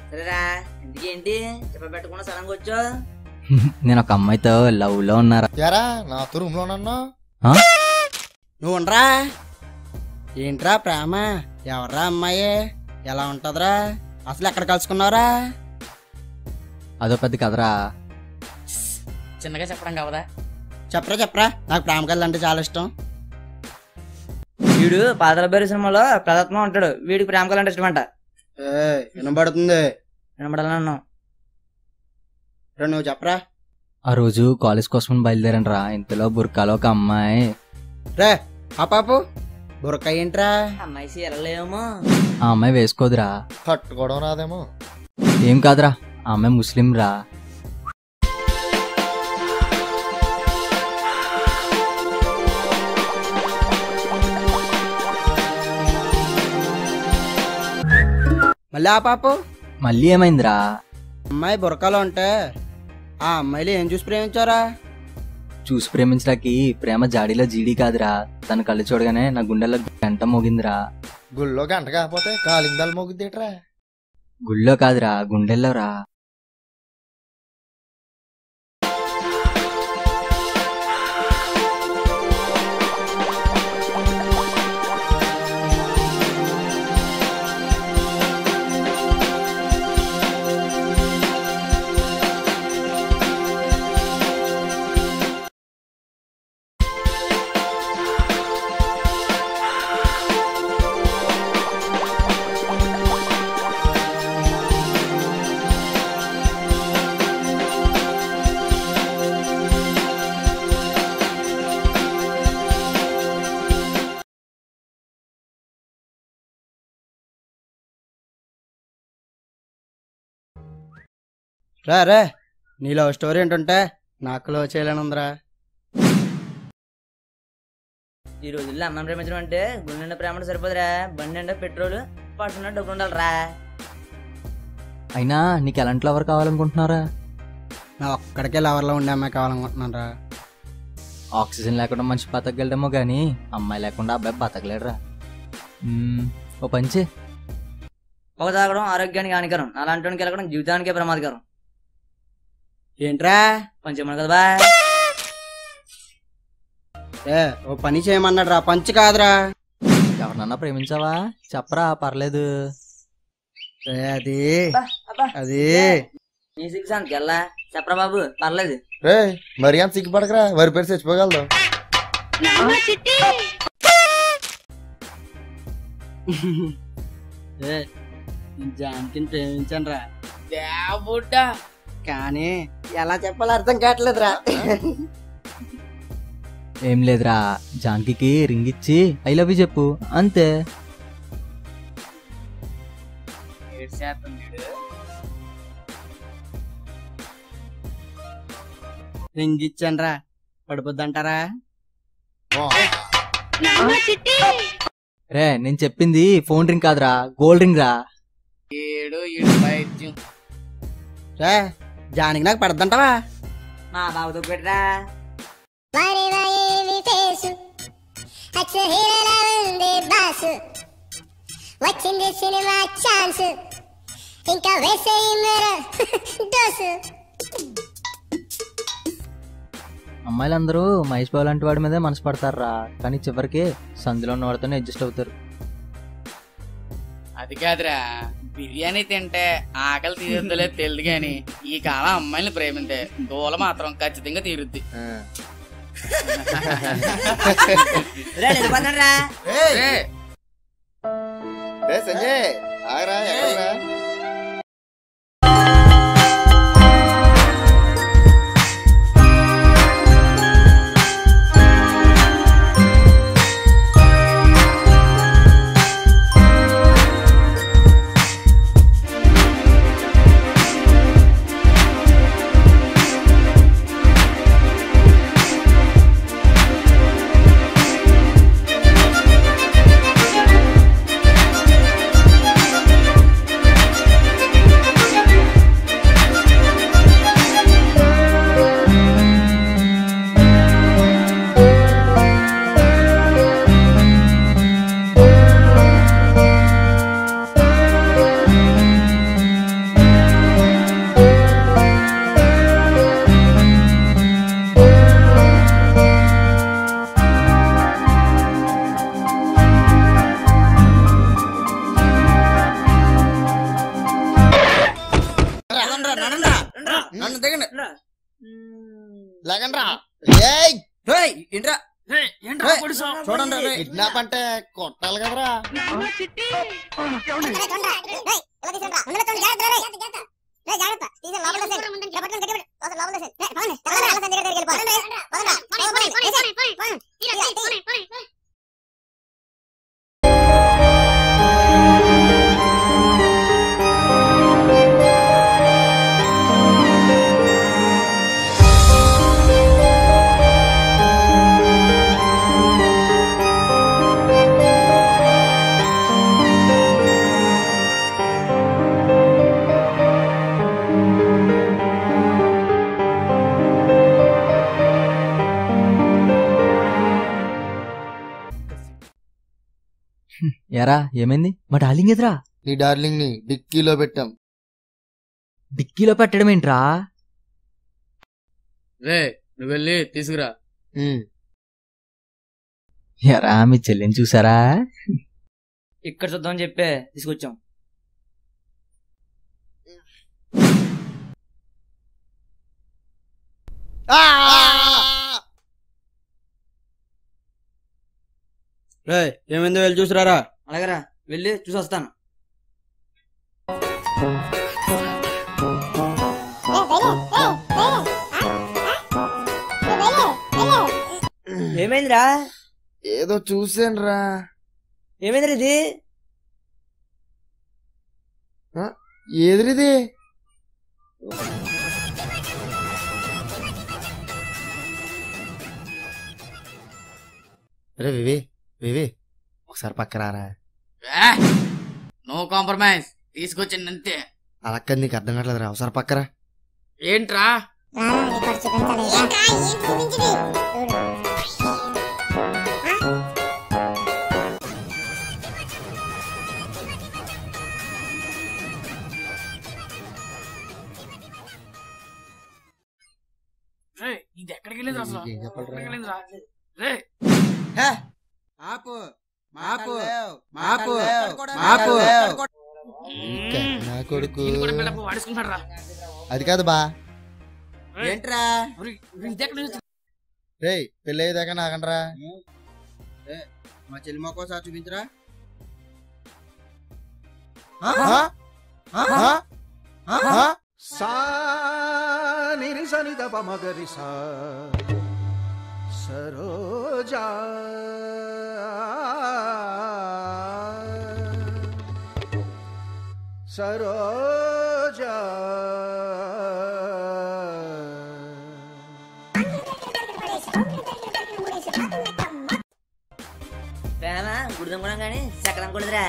సరేరా ఇంటికి ఏంటి చెప్ప పెట్టకుండా సడన్గా వచ్చో నేను ఒక అమ్మాయితో లవ్ లో ఉన్నారా ఎరా నాతో రూమ్ లోనన్నా ఆ? నువ్వు ఉండరా ఏంట్రా ప్రేమ ఎవర్రా అమ్మాయి ఎలా ఉంటదిరా అసలు ఎక్కడ కలుసుకున్నావురా అదో పెద్ద కదరా చిన్నగా చెప్పడం కావదా చెప్పరా చెప్పరా నాకు ప్రేమ కళ్ళు అంటే చాలా ఇష్టం వీడు పాతల బేరు సినిమాలో ప్రదత్మ ఉంటాడు వీడికి ప్రేమ కలంటే ఇష్టమంట ఏ వినబడుతుంది వినబడాలన్నాను రా నువ్వు చెప్పరా ఆ రోజు కాలేజ్ కోసం బయలుదేరండి రా ఇంతలో బుర్కాలో ఒక అమ్మాయి రే ఆ పాపు బురక ఏంట్రా అమ్మాయి సీరలేమో ఆ అమ్మాయి వేసుకోదురా కట్టుకోవడం రాదేమో ఏం కాదురా ఆ అమ్మాయి ముస్లిం రా మళ్ళీ ఆ పాపు మళ్ళీ ఏమైందిరా అమ్మాయి బురకలో ఉంటే ఆ అమ్మాయిలు ఏం చూసి ప్రేమించారా చూసి ప్రేమించడానికి ప్రేమ జాడీలో జీడీ కాదురా తన కళ్ళు చూడగానే నా గుండెల్లో గంట మోగిందిరా గుళ్ళో గంట కాకపోతే కాలిందాలు మోగుద్దేట్రా గుళ్ళో కాదురా గుండెల్లో రా రా రే నీ లవ్ స్టోరీ ఏంటుంటే నాకు లవ్ చేయాలనుందిరా ఈ రోజుల్లో అమ్మాయి ప్రేమించడం అంటే గుండె నిండా ప్రేమ ఉంటే సరిపోదురా బండి నిండా పెట్రోల్ పడుతున్నా డబ్బులు ఉండాలిరా అయినా నీకు ఎలాంటి లవర్ కావాలనుకుంటున్నారా నా ఒక్కడికే లవర్లో ఉండే అమ్మాయి కావాలనుకుంటున్నాను రా ఆక్సిజన్ లేకుండా మనిషి బతకగలడేమో కానీ అమ్మాయి లేకుండా అబ్బాయి బతకలేడురా మ్మ్, ఓ పంచే పొగ తాగడం ఆరోగ్యానికి హానికరం అలాంటి వాడికి వెళ్ళడం జీవితానికే ప్రమాదకరం ఏంట్రా పంచేమను కదా బా ఏ ఓ పని చేయమన్నాడు రా పంచి కాదురా ఎవరినన్నా ప్రేమించావా చెప్పరా పర్లేదు ఏ, అది అబ్బా అది నీ సిక్స్ అంతకి వెళ్ళా చెప్పరా బాబు పర్లేదు రే మరి అంత సిగ్గుపడకరా వరి పేరు చచ్చిపోగలదు ఏ, నేను జానకిని ప్రేమించాను రా కానీ ఎలా చెప్పాలో అర్థం కావట్లేదురా ఏం లేదురా జానకి రింగ్ ఇచ్చి ఐ లవ్ యూ చెప్పు అంతే రింగ్ ఇచ్చాను రా పడిపోద్దంటారా రే నేను చెప్పింది ఫోన్ రింగ్ కాదురా గోల్డ్ రింగ్ రా రే జానికి నాకు పడద్దంటావా మా బాబుతో పెట్టరా వారి వాయేమి ఫేసు అచ్చ హీరోలా ఉంది బాసు వచ్చింది సినిమా ఛాన్స్ ఇంకా వేసేయి మీరు డోసు అమ్మాయిలందరూ మహేష్ బాబు లాంటి వాడి మీదే మనసు పడతారా కానీ చివరికి సందులో ఉన్న వాడితోనే అడ్జస్ట్ అవుతారు అది కాదురా బిర్యానీ తింటే ఆకలి తీరుద్దులేదు తెలియదు గాని ఈ కాలం అమ్మాయిని ప్రేమింటే దూల మాత్రం ఖచ్చితంగా తీరుద్ది రే నిలబడండిరా. రే, రే సంజయ్ ఆగరా ఎక్కడరా ఆ దిగండి లేకండ్రా ఏయ్ రేయ్, ఏంట్రా రేయ్, ఏంట్రా రేయ్, పొడిచావ్? చూడండి రేయ్. కిడ్నాప్ అంటే కొట్టాలి కదరా ఎరా ఏమైంది మా డార్లింగ్ ఎదురా నీ డార్లింగ్ ని డిక్కీలో పెట్టాం డిక్కీలో పెట్టడం ఏంట్రా రే నువ్వు వెళ్ళి తీసుకురా ఉమ్. ఎరా మీ చెల్లిని చూసారా ఇక్కడ చూద్దామని చెప్పే తీసుకొచ్చాం ఆ! రేయ్ ఏమైందో వెళ్ళి చూసిరారా అలాగరా వెళ్ళి చూసి వస్తాను ఏమైందిరా ఏదో చూసాను రా ఏమైందిరా ఇది ఎదురిది రే వివి వివి ఒకసారి పక్క రారా నో కాంప్రమైజ్ తీసుకొచ్చింది అంతే అలా కాదు నీకు అర్థం కావట్లేదురా ఒకసారి పక్కరా ఏంట్రా రే ఇది ఎక్కడికి వెళ్ళింది అసలు ఏం చెప్పాలిరా? ఎక్కడికి వెళ్ళిందిరా? రే హే, ఆపు మాపు మాపు మాపు ఇంకా నా కొడుకు ఈయన కూడా బిల్డప్ వాడేసుకుంటాడు రా అది కాదు బా ఏంట్రా ఇది ఎక్కడ నుంచి రే పెళ్ళి అయ్యేదాకా నాకండ్రా ఏ, మా చెల్లి మొక్క ఒకసారి చూపించరా ఆ? ఆ? ఆ? సా నిరి సని దప మగరి సా సరోజా సరోజా ప్రేమ గుడిదం కూడా కానీ చక్రం కూడదురా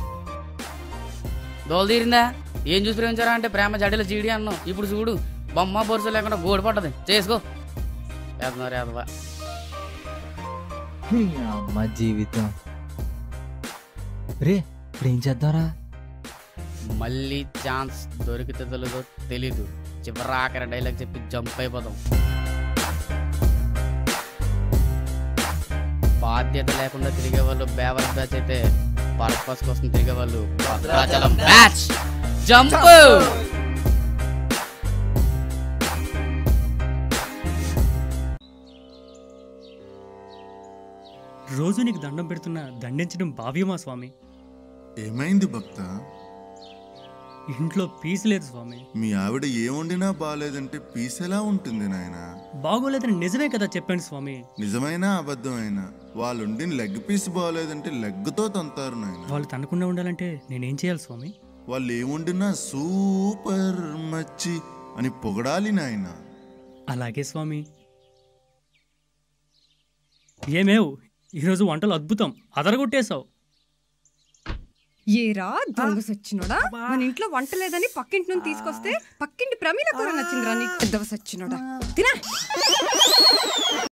దోలు తీరిందా ఏం చూసి ప్రేమించారా అంటే ప్రేమ జడలు చీడి అన్నావు ఇప్పుడు చూడు బొమ్మ బొరుసు లేకుండా గోడు పట్టదు చేసుకో వేదన్నారు యాదవా అమ్మ జీవితం రే ఇప్పుడు ఏం చేద్దాంరా మళ్ళీ ఛాన్స్ దొరికితే తెలీదో తెలీదు చివరి ఆఖరి డైలాగ్ చెప్పి జంప్ అయిపోదాం బాధ్యత లేకుండా తిరిగే వాళ్ళు బేవర్ బ్యాచ్ అయితే పర్పస్ కోసం తిరిగే వాళ్ళు భద్రాచలం బ్యాచ్ జంప్ రోజు నీకు దండం పెడుతున్నా దండించడం భావ్యమా స్వామి ఏమైంది భక్త ఇంట్లో పీస్ లేదు స్వామి మీ ఆవిడ ఏ వండినా బాగాలేదంటే పీస్ ఎలా ఉంటుంది నాయన బాగోలేదని నిజమే కదా చెప్పండి స్వామి నిజమైనా అబద్ధమైనా వాళ్ళు వండిన లెగ్ పీస్ బాగాలేదంటే లెగ్తో తంతారు నాయన వాళ్ళు తనకుండా ఉండాలంటే నేనేం చేయాలి స్వామి వాళ్ళు ఏ వండినా సూపర్ మచ్చి అని పొగడాలి నాయన అలాగే స్వామి ఏమేవ్ ఈరోజు వంటలు అద్భుతం అదరగొట్టేశావు ఏరా దొంగ సచ్చినోడా మన ఇంట్లో వంట లేదని పక్కింటి నుండి తీసుకొస్తే పక్కింటి ప్రమీల కూర నచ్చిందిరా నీకు పెద్దవ సచ్చినోడా తినా